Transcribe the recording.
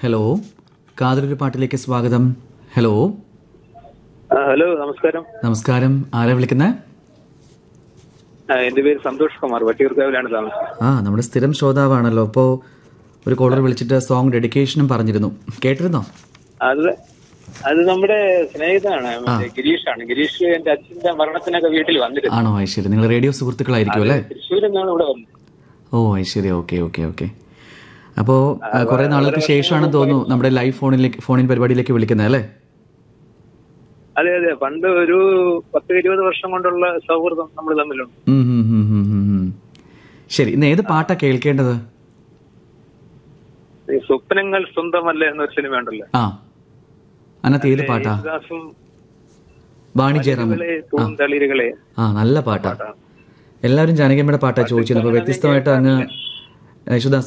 Hello കാതലൊരു പാട്ടിലേക്ക് സ്വാഗതം hello ആ, ഹലോ നമസ്കാരം നമസ്കാരം ആരാ വിളിക്കുന്നത് ആ, എന്റെ പേര് സന്തോഷ് കുമാർ വട്ടിയൂർക്കാവിലാണ് താമസം ആ നമ്മുടെ സ്ഥിരം ശ്രോതാവാണല്ലോ അപ്പോൾ ഒരു കോളർ വിളിച്ചിട്ട് സോങ് ഡെഡിക്കേഷനും പറഞ്ഞിരുന്നു കേട്ടിരുന്നോ അത് അത് നമ്മുടെ സ്നേഹിതനാണ് മറ്റേ ഗിരീഷാണ് ഗിരീഷ് എന്റെ അച്ഛന്റെ മരണത്തിനൊക്കെ വീട്ടിൽ വന്നിരുന്നു ആണോ ഐശ്വര്യ നിങ്ങൾ റേഡിയോ സുഹൃത്തുക്കളായിരിക്കും അല്ലേ തൃശ്ശൂരിൽ നിന്നാണ് ഇവിടെ വന്നത് ഓ ഐശ്വര്യ ഓക്കെ ഓക്കെ ഓക്കെ അപ്പോൾ കുറേ നാളുകൾക്ക് ശേഷമാണെന്ന് തോന്നുന്നു നമ്മുടെ ലൈവ് ഫോണിലേക്ക് ഫോണിൻ പരിപാടിയിലേക്ക് വിളിക്കുന്നത് അല്ലേ അതെ അതെ പണ്ട് ഒരു പത്ത് ഇരുപത് വർഷം കൊണ്ടുള്ള സൗഹൃദം നമ്മൾ തമ്മിലുണ്ട് ഉം, ഉം, ഉം, ഉം, ഉം, ഉം. ശരി ഇന്ന് ഏത് പാട്ടാ കേൾക്കേണ്ടത് ഈ സ്വപ്നങ്ങൾ സ്വന്തമല്ല എന്നൊരു സിനിമ ഉണ്ടല്ലോ ആ അതിനകത്ത് ഏത് പാട്ടാ യേശുദാസും വാണിജ്യറാമും തളിരുകളെ, പൂന്തളിരുകളെ ആ നല്ല പാട്ടാ എല്ലാവരും ജാനകിയമ്മയുടെ പാട്ടാ ചോദിച്ചിരുന്നത് അപ്പോൾ വ്യത്യസ്തമായിട്ട് അങ്ങ് യേശുദാസ്